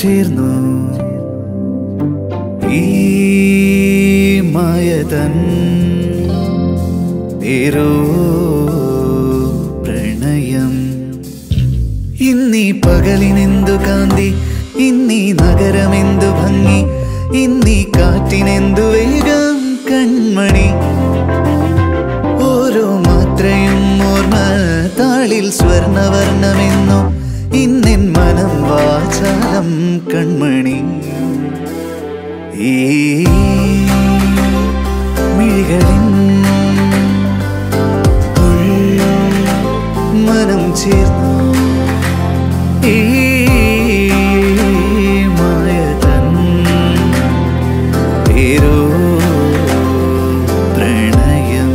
ചേർന്നു ഈ മായതൻ ഏരോ പ്രണയം ഇന്നീ പകലിനെന്തു കാന്തി ഇന്നീ നഗരമെന്തു ഭംഗി ഇന്നീ കാറ്റിനെന്തു വേഗം കൺമണി ഓരോ മാത്രയും ഓർമ്മ താളിൽ സ്വർണവർണ്ണമെന്നു ഇന്നെൻ മനം വാചാലം കൺമണി ഈ മിഴികളിൻ ഉൾ മനം ചേർന്നു ഈ മായതൻ പേരോ പ്രണയം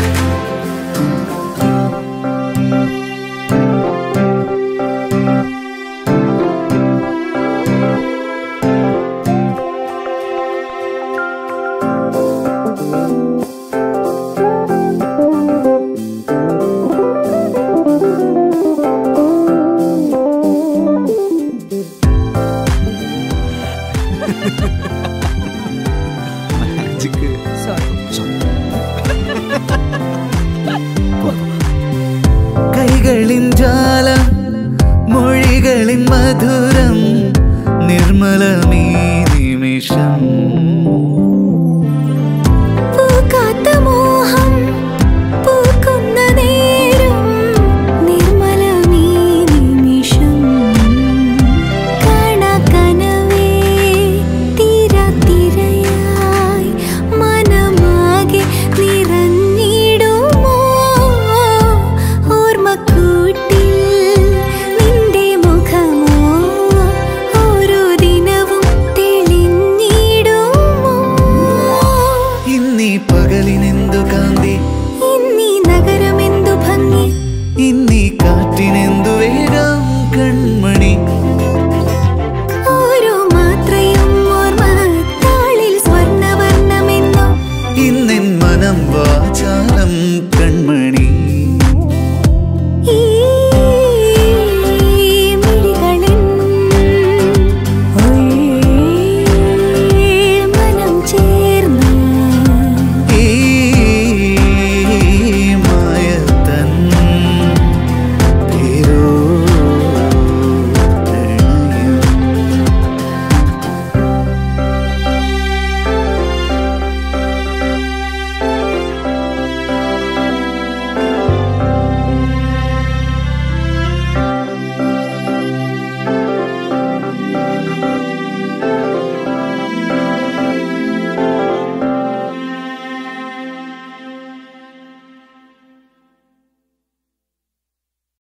കൈകളിൻ ജാലം മൊഴികളിൻ മധുരം നിർമ്മലമീ നിമിഷം